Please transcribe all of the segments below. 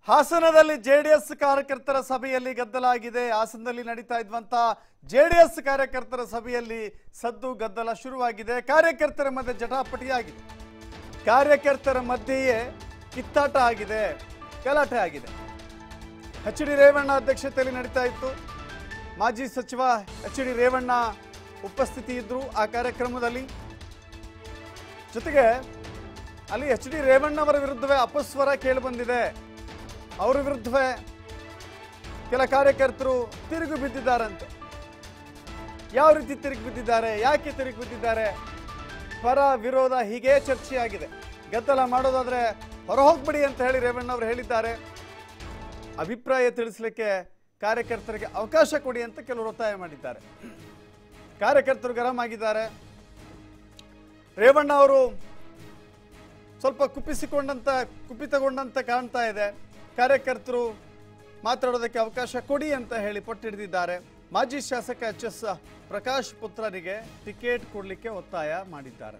ಹಾಸನದಲ್ಲಿ ಜೆಡಿಎಸ್ ಕಾರ್ಯಕರ್ತರ ಸಭೆಯಲ್ಲಿ ಗದ್ದಲ ಆಗಿದೆ ಹಾಸನದಲ್ಲಿ ನಡೀತಾ ಇದ್ವಂತ ಜೆಡಿಎಸ್ ಕಾರ್ಯಕರ್ತರ ಸಭೆಯಲ್ಲಿ ಸದ್ದು ಗದ್ದಲ ಶುರುವಾಗಿದೆ ಕಾರ್ಯಕರ್ತರ ಮಧ್ಯೆ ಜಟಾಪಟಿ ಆಗಿದೆ ಕಾರ್ಯಕರ್ತರ ಮಧ್ಯೆಯೇ ಕಿತ್ತಾಟ ಆಗಿದೆ ಗಲಾಟೆ ಆಗಿದೆ ಎಚ್ ಡಿ ರೇವಣ್ಣ ಅಧ್ಯಕ್ಷತೆಯಲ್ಲಿ ನಡೀತಾ ಇತ್ತು ಮಾಜಿ ಸಚಿವ ಎಚ್ ಡಿ ರೇವಣ್ಣ ಉಪಸ್ಥಿತಿ ಇದ್ರು ಆ ಕಾರ್ಯಕ್ರಮದಲ್ಲಿ ಜೊತೆಗೆ ಅಲ್ಲಿ ಎಚ್ ಡಿ ರೇವಣ್ಣವರ ವಿರುದ್ಧವೇ ಅಪಸ್ವರ ಕೇಳಿಬಂದಿದೆ ಅವರ ವಿರುದ್ಧವೇ ಕೆಲ ಕಾರ್ಯಕರ್ತರು ತಿರುಗು ಬಿದ್ದಿದ್ದಾರಂತೆ ಯಾವ ರೀತಿ ತಿರುಗಿ ಬಿದ್ದಿದ್ದಾರೆ ಯಾಕೆ ತಿರುಗಿ ಬಿದ್ದಿದ್ದಾರೆ ಪರ ವಿರೋಧ ಹೀಗೆ ಚರ್ಚೆಯಾಗಿದೆ ಗದ್ದಲ ಮಾಡೋದಾದ್ರೆ ಹೊರ ಹೋಗ್ಬಿಡಿ ಅಂತ ಹೇಳಿ ರೇವಣ್ಣ ಅವರು ಹೇಳಿದ್ದಾರೆ ಅಭಿಪ್ರಾಯ ತಿಳಿಸ್ಲಿಕ್ಕೆ ಕಾರ್ಯಕರ್ತರಿಗೆ ಅವಕಾಶ ಕೊಡಿ ಅಂತ ಕೆಲವರು ಒತ್ತಾಯ ಮಾಡಿದ್ದಾರೆ ಕಾರ್ಯಕರ್ತರು ಗರಂ ಆಗಿದ್ದಾರೆ ರೇವಣ್ಣ ಅವರು ಸ್ವಲ್ಪ ಕುಪ್ಪಿಸಿಕೊಂಡಂತ ಕುಪಿತಗೊಂಡಂತ ಕಾಣ್ತಾ ಇದೆ ಕಾರ್ಯಕರ್ತರು ಮಾತಾಡೋದಕ್ಕೆ ಅವಕಾಶ ಕೊಡಿ ಅಂತ ಹೇಳಿ ಪಟ್ಟಿಡಿದಿದ್ದಾರೆ ಮಾಜಿ ಶಾಸಕ ಎಚ್ ಎಸ್ ಪ್ರಕಾಶ್ ಪುತ್ರರಿಗೆ ಟಿಕೆಟ್ ಕೊಡಲಿಕ್ಕೆ ಒತ್ತಾಯ ಮಾಡಿದ್ದಾರೆ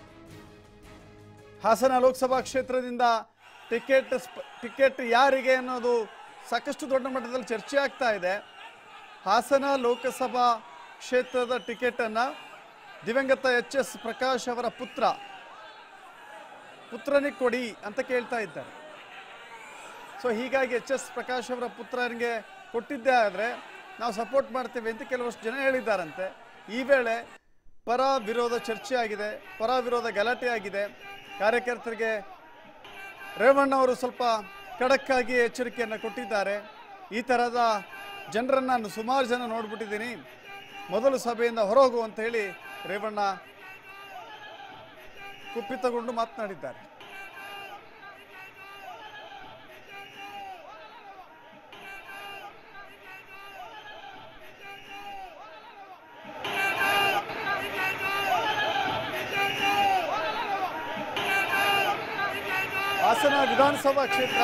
ಹಾಸನ ಲೋಕಸಭಾ ಕ್ಷೇತ್ರದಿಂದ ಟಿಕೆಟ್ ಸ್ಪ- ಟಿಕೆಟ್ ಯಾರಿಗೆ ಅನ್ನೋದು ಸಾಕಷ್ಟು ದೊಡ್ಡ ಮಟ್ಟದಲ್ಲಿ ಚರ್ಚೆ ಆಗ್ತಾ ಇದೆ ಹಾಸನ ಲೋಕಸಭಾ ಕ್ಷೇತ್ರದ ಟಿಕೆಟ್ ಅನ್ನ ದಿವಂಗತ ಎಚ್ ಎಸ್ ಪ್ರಕಾಶ್ ಅವರ ಪುತ್ರ ಪುತ್ರನಿಗೆ ಕೊಡಿ ಅಂತ ಕೇಳ್ತಾ ಇದ್ದಾರೆ ಸೊ ಹೀಗಾಗಿ ಎಚ್ ಎಸ್ ಪ್ರಕಾಶ್ ಅವರ ಪುತ್ರನಿಗೆ ಕೊಟ್ಟಿದ್ದೇ ಆದರೆ ನಾವು ಸಪೋರ್ಟ್ ಮಾಡ್ತೇವೆ ಅಂತ ಕೆಲವಷ್ಟು ಜನ ಹೇಳಿದ್ದಾರಂತೆ ಈ ವೇಳೆ ಪರ ವಿರೋಧ ಚರ್ಚೆ ಆಗಿದೆ ಪರ ವಿರೋಧ ಗಲಾಟೆ ಆಗಿದೆ ಕಾರ್ಯಕರ್ತರಿಗೆ ರೇವಣ್ಣ ಅವರು ಸ್ವಲ್ಪ ಖಡಕ್ಕಾಗಿ ಎಚ್ಚರಿಕೆಯನ್ನು ಕೊಟ್ಟಿದ್ದಾರೆ ಈ ಥರದ ಜನರನ್ನು ನಾನು ಸುಮಾರು ಜನ ನೋಡ್ಬಿಟ್ಟಿದ್ದೀನಿ ಮೊದಲು ಸಭೆಯಿಂದ ಹೊರಹೋಗು ಅಂತ ಹೇಳಿ ರೇವಣ್ಣ ಕುಪಿತಗೊಂಡು ಮಾತನಾಡಿದ್ದಾರೆ ಹಾಸನ ವಿಧಾನಸಭಾ ಕ್ಷೇತ್ರ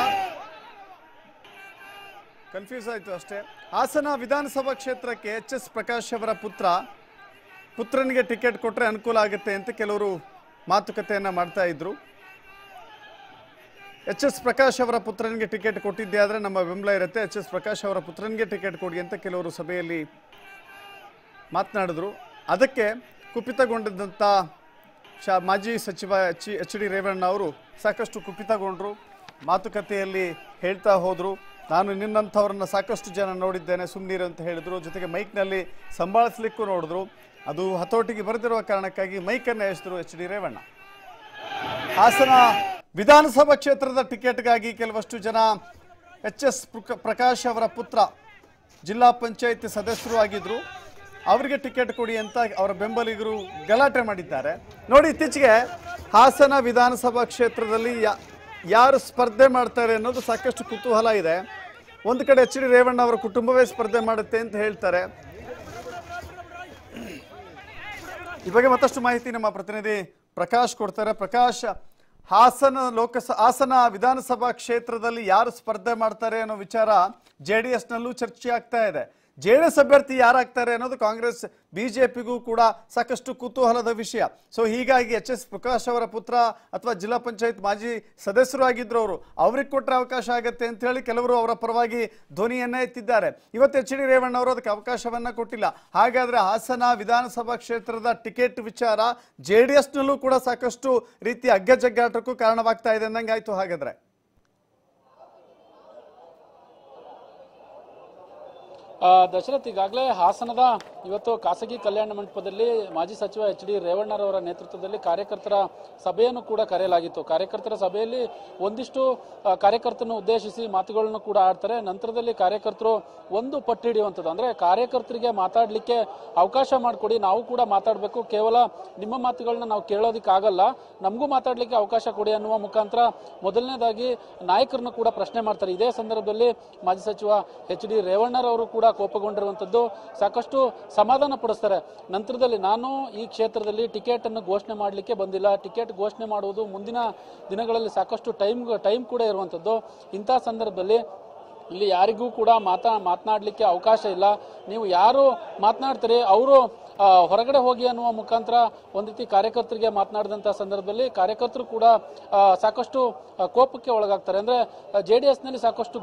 ಕನ್ಫ್ಯೂಸ್ ಆಯಿತು ಅಷ್ಟೇ ಹಾಸನ ವಿಧಾನಸಭಾ ಕ್ಷೇತ್ರಕ್ಕೆ ಎಚ್ ಎಸ್ ಪ್ರಕಾಶ್ ಅವರ ಪುತ್ರ ಪುತ್ರನಿಗೆ ಟಿಕೆಟ್ ಕೊಟ್ಟರೆ ಅನುಕೂಲ ಆಗುತ್ತೆ ಅಂತ ಕೆಲವರು ಮಾತುಕತೆಯನ್ನು ಮಾಡ್ತಾ ಇದ್ರು ಎಚ್ ಎಸ್ ಪ್ರಕಾಶ್ ಅವರ ಪುತ್ರನಿಗೆ ಟಿಕೆಟ್ ಕೊಟ್ಟಿದ್ದೆ ಆದರೆ ನಮ್ಮ ಬೆಂಬಲ ಇರುತ್ತೆ ಎಚ್ ಎಸ್ ಪ್ರಕಾಶ್ ಅವರ ಪುತ್ರನಿಗೆ ಟಿಕೆಟ್ ಕೊಡಿ ಅಂತ ಕೆಲವರು ಸಭೆಯಲ್ಲಿ ಮಾತನಾಡಿದ್ರು ಅದಕ್ಕೆ ಕುಪಿತಗೊಂಡಿದ್ದಂಥ ಶಾ ಮಾಜಿ ಸಚಿವ ಎಚ್ ಎಚ್ ಡಿ ರೇವಣ್ಣ ಅವರು ಸಾಕಷ್ಟು ಕುಪಿತಗೊಂಡರು ಮಾತುಕತೆಯಲ್ಲಿ ಹೇಳ್ತಾ ಹೋದರು ನಾನು ನಿನ್ನಂಥವ್ರನ್ನ ಸಾಕಷ್ಟು ಜನ ನೋಡಿದ್ದೇನೆ ಸುಮ್ಮನಿರು ಅಂತ ಹೇಳಿದ್ರು ಜೊತೆಗೆ ಮೈಕ್ನಲ್ಲಿ ಸಂಭಾಳಿಸ್ಲಿಕ್ಕೂ ನೋಡಿದ್ರು ಅದು ಹತೋಟಿಗೆ ಬರೆದಿರುವ ಕಾರಣಕ್ಕಾಗಿ ಮೈಕನ್ನು ಎಸೆದ್ರು ಎಚ್ ಡಿ ರೇವಣ್ಣ ಹಾಸನ ವಿಧಾನಸಭಾ ಕ್ಷೇತ್ರದ ಟಿಕೆಟ್ಗಾಗಿ ಕೆಲವಷ್ಟು ಜನ ಎಚ್ ಎಸ್ ಪ್ರಕಾಶ್ ಅವರ ಪುತ್ರ ಜಿಲ್ಲಾ ಪಂಚಾಯತ್ ಸದಸ್ಯರು ಆಗಿದ್ರು ಅವರಿಗೆ ಟಿಕೆಟ್ ಕೊಡಿ ಅಂತ ಅವರ ಬೆಂಬಲಿಗರು ಗಲಾಟೆ ಮಾಡಿದ್ದಾರೆ ನೋಡಿ ಇತ್ತೀಚೆಗೆ ಹಾಸನ ವಿಧಾನಸಭಾ ಕ್ಷೇತ್ರದಲ್ಲಿ ಯಾ- ಯಾರು ಸ್ಪರ್ಧೆ ಮಾಡ್ತಾರೆ ಅನ್ನೋದು ಸಾಕಷ್ಟು ಕುತೂಹಲ ಇದೆ ಒಂದು ಕಡೆ ಎಚ್ ಡಿ ರೇವಣ್ಣ ಅವರ ಕುಟುಂಬವೇ ಸ್ಪರ್ಧೆ ಮಾಡುತ್ತೆ ಅಂತ ಹೇಳ್ತಾರೆ ಈ ಬಗ್ಗೆ ಮತ್ತಷ್ಟು ಮಾಹಿತಿ ನಮ್ಮ ಪ್ರತಿನಿಧಿ ಪ್ರಕಾಶ್ ಕೊಡ್ತಾರೆ ಪ್ರಕಾಶ್ ಹಾಸನ ಲೋಕಸ ಹಾಸನ ವಿಧಾನಸಭಾ ಕ್ಷೇತ್ರದಲ್ಲಿ ಯಾರು ಸ್ಪರ್ಧೆ ಮಾಡ್ತಾರೆ ಅನ್ನೋ ವಿಚಾರ ಜೆ ಡಿ ಎಸ್ನಲ್ಲೂ ಚರ್ಚೆ ಆಗ್ತಾ ಇದೆ ಜೆ ಡಿ ಎಸ್ ಅಭ್ಯರ್ಥಿ ಯಾರಾಗ್ತಾರೆ ಅನ್ನೋದು ಕಾಂಗ್ರೆಸ್ ಬಿಜೆಪಿಗೂ ಕೂಡ ಸಾಕಷ್ಟು ಕುತೂಹಲದ ವಿಷಯ ಸೊ ಹೀಗಾಗಿ ಎಚ್ ಎಸ್ ಪ್ರಕಾಶ್ ಅವರ ಪುತ್ರ ಅಥವಾ ಜಿಲ್ಲಾ ಪಂಚಾಯತ್ ಮಾಜಿ ಸದಸ್ಯರು ಆಗಿದ್ರು ಅವರು ಅವ್ರಿಗೆ ಕೊಟ್ಟರೆ ಅವಕಾಶ ಆಗುತ್ತೆ ಅಂತ ಹೇಳಿ ಕೆಲವರು ಅವರ ಪರವಾಗಿ ಧ್ವನಿಯನ್ನ ಎತ್ತಿದ್ದಾರೆ ಇವತ್ತು ಎಚ್ ಡಿ ರೇವಣ್ಣ ಅವರು ಅದಕ್ಕೆ ಅವಕಾಶವನ್ನ ಕೊಟ್ಟಿಲ್ಲ ಹಾಗಾದ್ರೆ ಹಾಸನ ವಿಧಾನಸಭಾ ಕ್ಷೇತ್ರದ ಟಿಕೆಟ್ ವಿಚಾರ ಜೆ ಡಿ ಎಸ್ನಲ್ಲೂ ಕೂಡ ಸಾಕಷ್ಟು ರೀತಿಯ ಅಗ್ಗಜಗ್ಗಾಟಕ್ಕೂ ಕಾರಣವಾಗ್ತಾ ಇದೆ ಅಂದಂಗಾಯ್ತು ಹಾಗಾದ್ರೆ ಆ, ದಶರಥ್ ಈಗಾಗಲೇ ಹಾಸನದ ಇವತ್ತು ಖಾಸಗಿ ಕಲ್ಯಾಣ ಮಂಟಪದಲ್ಲಿ ಮಾಜಿ ಸಚಿವ ಎಚ್ ಡಿ ರೇವಣ್ಣರವರ ನೇತೃತ್ವದಲ್ಲಿ ಕಾರ್ಯಕರ್ತರ ಸಭೆಯನ್ನು ಕೂಡ ಕರೆಯಲಾಗಿತ್ತು ಕಾರ್ಯಕರ್ತರ ಸಭೆಯಲ್ಲಿ ಒಂದಿಷ್ಟು ಆ, ಕಾರ್ಯಕರ್ತರನ್ನು ಉದ್ದೇಶಿಸಿ ಮಾತುಗಳನ್ನು ಕೂಡ ಆಡ್ತಾರೆ ನಂತರದಲ್ಲಿ ಕಾರ್ಯಕರ್ತರು ಒಂದು ಪಟ್ಟು ಹಿಡಿಯುವಂಥದ್ದು ಅಂದ್ರೆ ಕಾರ್ಯಕರ್ತರಿಗೆ ಮಾತಾಡಲಿಕ್ಕೆ ಅವಕಾಶ ಮಾಡಿಕೊಡಿ ನಾವು ಕೂಡ ಮಾತಾಡಬೇಕು ಕೇವಲ ನಿಮ್ಮ ಮಾತುಗಳನ್ನ ನಾವು ಕೇಳೋದಕ್ಕಾಗಲ್ಲ ನಮಗೂ ಮಾತಾಡಲಿಕ್ಕೆ ಅವಕಾಶ ಕೊಡಿ ಅನ್ನುವ ಮುಖಾಂತರ ಮೊದಲನೇದಾಗಿ ನಾಯಕರನ್ನು ಕೂಡ ಪ್ರಶ್ನೆ ಮಾಡ್ತಾರೆ ಇದೇ ಸಂದರ್ಭದಲ್ಲಿ ಮಾಜಿ ಸಚಿವ ಎಚ್ ಡಿ ರೇವಣ್ಣರವರು ಕೂಡ ಕೋಪಗೊಂಡಿರುವಂಥದ್ದು ಸಾಕಷ್ಟು ಸಮಾಧಾನ ಪಡಿಸ್ತಾರೆ ನಂತರದಲ್ಲಿ ನಾನು ಈ ಕ್ಷೇತ್ರದಲ್ಲಿ ಟಿಕೆಟ್ ಅನ್ನು ಘೋಷಣೆ ಮಾಡಲಿಕ್ಕೆ ಬಂದಿಲ್ಲ ಟಿಕೆಟ್ ಘೋಷಣೆ ಮಾಡುವುದು ಮುಂದಿನ ದಿನಗಳಲ್ಲಿ ಸಾಕಷ್ಟು ಟೈಮ್ ಟೈಮ್ ಕೂಡ ಇರುವಂಥದ್ದು ಇಂಥ ಸಂದರ್ಭದಲ್ಲಿ ಇಲ್ಲಿ ಯಾರಿಗೂ ಕೂಡ ಮಾತಾ ಮಾತನಾಡಲಿಕ್ಕೆ ಅವಕಾಶ ಇಲ್ಲ ನೀವು ಯಾರು ಮಾತನಾಡ್ತೀರಿ ಅವರು ಆ, ಹೊರಗಡೆ ಹೋಗಿ ಅನ್ನುವ ಮುಖಾಂತರ ಒಂದು ರೀತಿ ಕಾರ್ಯಕರ್ತರಿಗೆ ಮಾತನಾಡಿದಂಥ ಸಂದರ್ಭದಲ್ಲಿ ಕಾರ್ಯಕರ್ತರು ಕೂಡ ಆ, ಸಾಕಷ್ಟು ಆ, ಕೋಪಕ್ಕೆ ಒಳಗಾಗ್ತಾರೆ ಅಂದ್ರೆ ಜೆ ಡಿ ಎಸ್ನಲ್ಲಿ ಸಾಕಷ್ಟು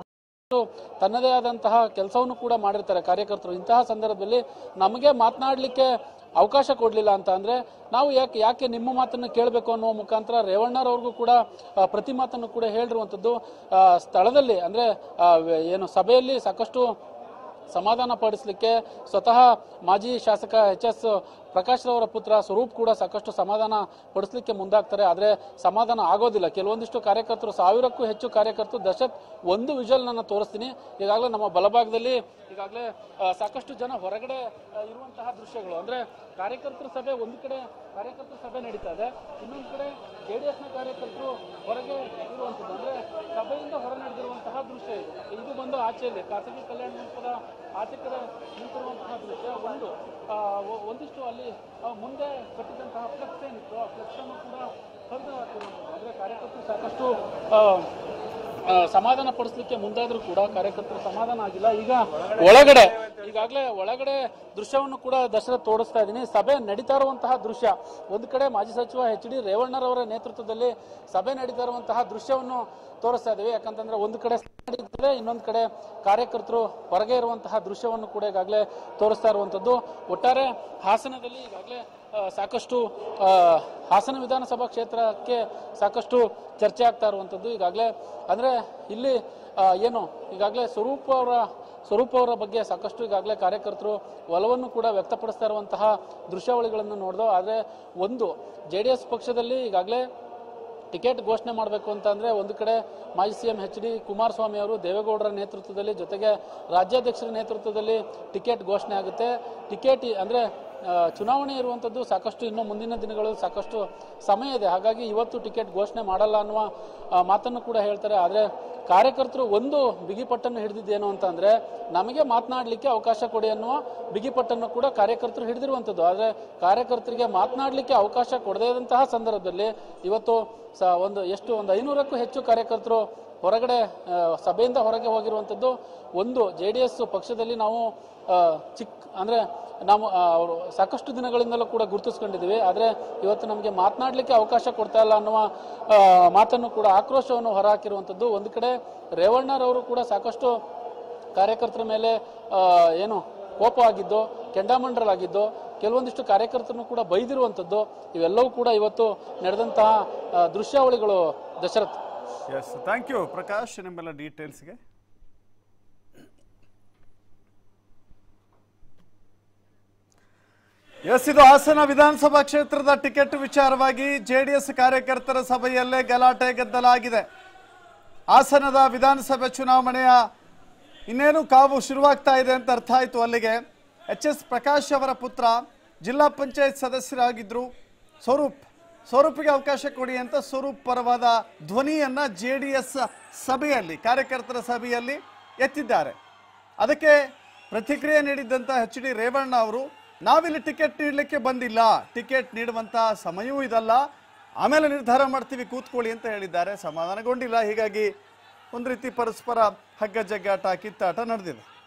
ತನ್ನದೇ ಆದಂತಹ ಕೆಲಸವನ್ನು ಕೂಡ ಮಾಡಿರ್ತಾರೆ ಕಾರ್ಯಕರ್ತರು ಇಂತಹ ಸಂದರ್ಭದಲ್ಲಿ ನಮಗೆ ಮಾತನಾಡಲಿಕ್ಕೆ ಅವಕಾಶ ಕೊಡಲಿಲ್ಲ ಅಂತ ಅಂದ್ರೆ ನಾವು ಯಾಕೆ ಯಾಕೆ ನಿಮ್ಮ ಮಾತನ್ನು ಕೇಳಬೇಕು ಅನ್ನುವ ಮುಖಾಂತರ ರೇವಣ್ಣರವ್ರಿಗೂ ಕೂಡ ಆ, ಪ್ರತಿ ಮಾತನ್ನು ಕೂಡ ಹೇಳಿರುವಂಥದ್ದು ಆ, ಸ್ಥಳದಲ್ಲಿ ಅಂದ್ರೆ ಆ, ವೆ- ಏನು ಸಭೆಯಲ್ಲಿ ಸಾಕಷ್ಟು ಸಮಾಧಾನ ಪಡಿಸಲಿಕ್ಕೆ ಸ್ವತಃ ಮಾಜಿ ಶಾಸಕ ಎಚ್ ಎಸ್ ಪ್ರಕಾಶ್ ರವರ ಪುತ್ರ ಸ್ವರೂಪ್ ಕೂಡ ಸಾಕಷ್ಟು ಸಮಾಧಾನ ಪಡಿಸಲಿಕ್ಕೆ ಮುಂದಾಗ್ತಾರೆ ಆದರೆ ಸಮಾಧಾನ ಆಗೋದಿಲ್ಲ ಕೆಲವೊಂದಿಷ್ಟು ಕಾರ್ಯಕರ್ತರು ಸಾವಿರಕ್ಕೂ ಹೆಚ್ಚು ಕಾರ್ಯಕರ್ತರು ದಶತ್ ಒಂದು ವಿಜುವಲ್ ನನ್ನ ತೋರಿಸ್ತೀನಿ ಈಗಾಗಲೇ ನಮ್ಮ ಬಲಭಾಗದಲ್ಲಿ ಈಗಾಗಲೇ ಆ, ಸಾಕಷ್ಟು ಜನ ಹೊರಗಡೆ ಆ, ಇರುವಂತಹ ದೃಶ್ಯಗಳು ಅಂದ್ರೆ ಕಾರ್ಯಕರ್ತರ ಸಭೆ ಒಂದು ಕಡೆ ಕಾರ್ಯಕರ್ತರ ಸಭೆ ನಡೀತಾ ಇದೆ ಇನ್ನೊಂದು ಕಡೆ ಜೆ ಡಿ ಎಸ್ನ ಕಾರ್ಯಕರ್ತರು ಹೊರಗೆ ಇರುವಂಥದ್ದು ಅಂದ್ರೆ ಸಭೆಯಿಂದ ಹೊರ ನಡೆದಿರುವಂತಹ ದೃಶ್ಯ ಇದು ಇದು ಬಂದು ಆಚೆಯಲ್ಲಿ ಖಾಸಗಿ ಕಲ್ಯಾಣ ಮಂಟಪದ ಆಚೆ ಕಡೆ ನಿಂತಿರುವಂತಹ ದೃಶ್ಯ ಒಂದು ಆ, ಒ- ಒಂದಿಷ್ಟು ಅಲ್ಲಿ ಆ, ಮುಂದೆ ಕಟ್ಟಿದಂತಹ ಫ್ಲೆಕ್ಸ್ ಏನಿತ್ತು ಆ ಫ್ಲೆಕ್ಸ್ ಅನ್ನು ಕೂಡ ಹರಿದು ಹಾಕಿರುವಂಥದ್ದು ಅಂದ್ರೆ ಕಾರ್ಯಕರ್ತರು ಸಾಕಷ್ಟು ಆ, ಆ, ಸಮಾಧಾನ ಪಡಿಸಲಿಕ್ಕೆ ಮುಂದಾದ್ರೂ ಕೂಡ ಕಾರ್ಯಕರ್ತರು ಸಮಾಧಾನ ಆಗಿಲ್ಲ ಈಗ ಒಳಗಡೆ ಈಗಾಗಲೇ ಒಳಗಡೆ ದೃಶ್ಯವನ್ನು ಕೂಡ ದಶರಥ್ ತೋರಿಸ್ತಾ ಇದ್ದೀನಿ ಸಭೆ ನಡೀತಾ ಇರುವಂತಹ ದೃಶ್ಯ ಒಂದು ಕಡೆ ಮಾಜಿ ಸಚಿವ ಎಚ್ ಡಿ ರೇವಣ್ಣರವರ ನೇತೃತ್ವದಲ್ಲಿ ಸಭೆ ನಡೀತಾ ಇರುವಂತಹ ದೃಶ್ಯವನ್ನು ತೋರಿಸ್ತಾ ಇದ್ದೀವಿ ಯಾಕಂತಂದ್ರೆ ಒಂದು ಕಡೆ ಸಭೆ ನಡೀತಿದೆ ಇನ್ನೊಂದು ಕಡೆ ಕಾರ್ಯಕರ್ತರು ಹೊರಗೆ ಇರುವಂತಹ ದೃಶ್ಯವನ್ನು ಕೂಡ ಈಗಾಗಲೇ ತೋರಿಸ್ತಾ ಇರುವಂತದ್ದು ಒಟ್ಟಾರೆ ಹಾಸನದಲ್ಲಿ ಈಗಾಗಲೇ ಆ, ಸಾಕಷ್ಟು ಆ, ಹಾಸನ ವಿಧಾನಸಭಾ ಕ್ಷೇತ್ರಕ್ಕೆ ಸಾಕಷ್ಟು ಚರ್ಚೆ ಆಗ್ತಾ ಇರುವಂಥದ್ದು ಈಗಾಗಲೇ ಅಂದ್ರೆ ಇಲ್ಲಿ ಆ, ಏನು ಈಗಾಗಲೇ ಸ್ವರೂಪ್ ಅವರ ಸ್ವರೂಪ್ ಅವರ ಬಗ್ಗೆ ಸಾಕಷ್ಟು ಈಗಾಗಲೇ ಕಾರ್ಯಕರ್ತರು ಒಲವನ್ನು ಕೂಡ ವ್ಯಕ್ತಪಡಿಸ್ತಾ ಇರುವಂತಹ ದೃಶ್ಯಾವಳಿಗಳನ್ನು ನೋಡಿದೋ ಆದರೆ ಒಂದು ಜೆ ಡಿ ಎಸ್ ಪಕ್ಷದಲ್ಲಿ ಈಗಾಗಲೇ ಟಿಕೆಟ್ ಘೋಷಣೆ ಮಾಡಬೇಕು ಅಂತ ಅಂದ್ರೆ ಒಂದು ಕಡೆ ಮಾಜಿ ಸಿಎಂ ಎಚ್ ಡಿ ಕುಮಾರಸ್ವಾಮಿ ಅವರು ದೇವೇಗೌಡರ ನೇತೃತ್ವದಲ್ಲಿ ಜೊತೆಗೆ ರಾಜ್ಯಾಧ್ಯಕ್ಷರ ನೇತೃತ್ವದಲ್ಲಿ ಟಿಕೆಟ್ ಘೋಷಣೆ ಆಗುತ್ತೆ ಟಿಕೆಟ್ ಈ- ಅಂದ್ರೆ ಆ, ಚುನಾವಣೆ ಇರುವಂಥದ್ದು ಸಾಕಷ್ಟು ಇನ್ನು ಮುಂದಿನ ದಿನಗಳು ಸಾಕಷ್ಟು ಸಮಯ ಇದೆ ಹಾಗಾಗಿ ಇವತ್ತು ಟಿಕೆಟ್ ಘೋಷಣೆ ಮಾಡಲ್ಲ ಅನ್ನುವ ಆ, ಮಾತನ್ನು ಕೂಡ ಹೇಳ್ತಾರೆ ಆದರೆ ಕಾರ್ಯಕರ್ತರು ಒಂದು ಬಿಗಿಪಟ್ಟನ್ನು ಹಿಡಿದಿದ್ದೇನು ಅಂತಂದ್ರೆ ನಮಗೆ ಮಾತನಾಡಲಿಕ್ಕೆ ಅವಕಾಶ ಕೊಡಿ ಅನ್ನುವ ಬಿಗಿಪಟ್ಟನ್ನು ಕೂಡ ಕಾರ್ಯಕರ್ತರು ಹಿಡಿದಿರುವಂಥದ್ದು ಆದರೆ ಕಾರ್ಯಕರ್ತರಿಗೆ ಮಾತನಾಡಲಿಕ್ಕೆ ಅವಕಾಶ ಕೊಡದೇ ಇದ್ದಂತಹ ಸಂದರ್ಭದಲ್ಲಿ ಇವತ್ತು ಸ ಒಂದು ಎಷ್ಟು ಒಂದು ಐನೂರಕ್ಕೂ ಹೆಚ್ಚು ಕಾರ್ಯಕರ್ತರು ಹೊರಗಡೆ ಆ, ಸಭೆಯಿಂದ ಹೊರಗೆ ಹೋಗಿರುವಂಥದ್ದು ಒಂದು ಜೆ ಡಿ ಎಸ್ ಪಕ್ಷದಲ್ಲಿ ನಾವು ಆ, ಚಿಕ್ಕ ಅಂದ್ರೆ ನಾವು ಆ, ಅವರು ಸಾಕಷ್ಟು ದಿನಗಳಿಂದಲೂ ಕೂಡ ಗುರುತಿಸ್ಕೊಂಡಿದ್ದೀವಿ ಆದರೆ ಇವತ್ತು ನಮಗೆ ಮಾತನಾಡಲಿಕ್ಕೆ ಅವಕಾಶ ಕೊಡ್ತಾ ಇಲ್ಲ ಅನ್ನುವ ಆ, ಮಾತನ್ನು ಕೂಡ ಆಕ್ರೋಶವನ್ನು ಹೊರಹಾಕಿರುವಂಥದ್ದು ಒಂದು ಕಡೆ ರೇವಣ್ಣರವರು ಕೂಡ ಸಾಕಷ್ಟು ಕಾರ್ಯಕರ್ತರ ಮೇಲೆ ಆ, ಏನು ಕೋಪವಾಗಿದ್ದು ಕೆಂಡಾಮಂಡಲಾಗಿದ್ದು ಕೆಲವೊಂದಿಷ್ಟು ಕಾರ್ಯಕರ್ತರನ್ನು ಕೂಡ ಬೈದಿರುವಂಥದ್ದು ಇವೆಲ್ಲವೂ ಕೂಡ ಇವತ್ತು ನಡೆದಂತಹ ಆ, ದೃಶ್ಯಾವಳಿಗಳು Dasharath yes thank you Prakash ನಿಮ್ಮೆಲ್ಲ ಡೀಟೇಲ್ಸ್ಗೆ ಎಸ್ ಇದು ಹಾಸನ ವಿಧಾನಸಭಾ ಕ್ಷೇತ್ರದ ಟಿಕೆಟ್ ವಿಚಾರವಾಗಿ ಜೆಡಿಎಸ್ ಕಾರ್ಯಕರ್ತರ ಸಭೆಯಲ್ಲೇ ಗಲಾಟೆ ಗದ್ದಲ ಆಗಿದೆ ಹಾಸನದ ವಿಧಾನಸಭೆ ಚುನಾವಣೆಯ ಇನ್ನೇನು ಕಾವು ಶುರುವಾಗ್ತಾ ಇದೆ ಅಂತ ಅರ್ಥ ಆಯಿತು ಅಲ್ಲಿಗೆ ಎಚ್ ಎಸ್ ಪ್ರಕಾಶ್ ಅವರ ಪುತ್ರ ಜಿಲ್ಲಾ ಪಂಚಾಯತ್ ಸದಸ್ಯರಾಗಿದ್ದರು ಸ್ವರೂಪ್ ಸ್ವರೂಪಿಗೆ ಅವಕಾಶ ಕೊಡಿ ಅಂತ ಸ್ವರೂಪ್ ಪರವಾದ ಧ್ವನಿಯನ್ನ ಜೆ ಡಿ ಎಸ್ ಸಭೆಯಲ್ಲಿ ಕಾರ್ಯಕರ್ತರ ಸಭೆಯಲ್ಲಿ ಎತ್ತಿದ್ದಾರೆ ಅದಕ್ಕೆ ಪ್ರತಿಕ್ರಿಯೆ ನೀಡಿದ್ದಂಥ ಎಚ್ ಡಿ ರೇವಣ್ಣ ಅವರು ನಾವಿಲ್ಲಿ ಟಿಕೆಟ್ ನೀಡಲಿಕ್ಕೆ ಬಂದಿಲ್ಲ ಟಿಕೆಟ್ ನೀಡುವಂಥ ಸಮಯವೂ ಇದಲ್ಲ ಆಮೇಲೆ ನಿರ್ಧಾರ ಮಾಡ್ತೀವಿ ಕೂತ್ಕೊಳ್ಳಿ ಅಂತ ಹೇಳಿದ್ದಾರೆ ಸಮಾಧಾನಗೊಂಡಿಲ್ಲ ಹೀಗಾಗಿ ಒಂದು ರೀತಿ ಪರಸ್ಪರ ಹಗ್ಗ ಜಗ್ಗಾಟ ಕಿತ್ತಾಟ ನಡೆದಿದೆ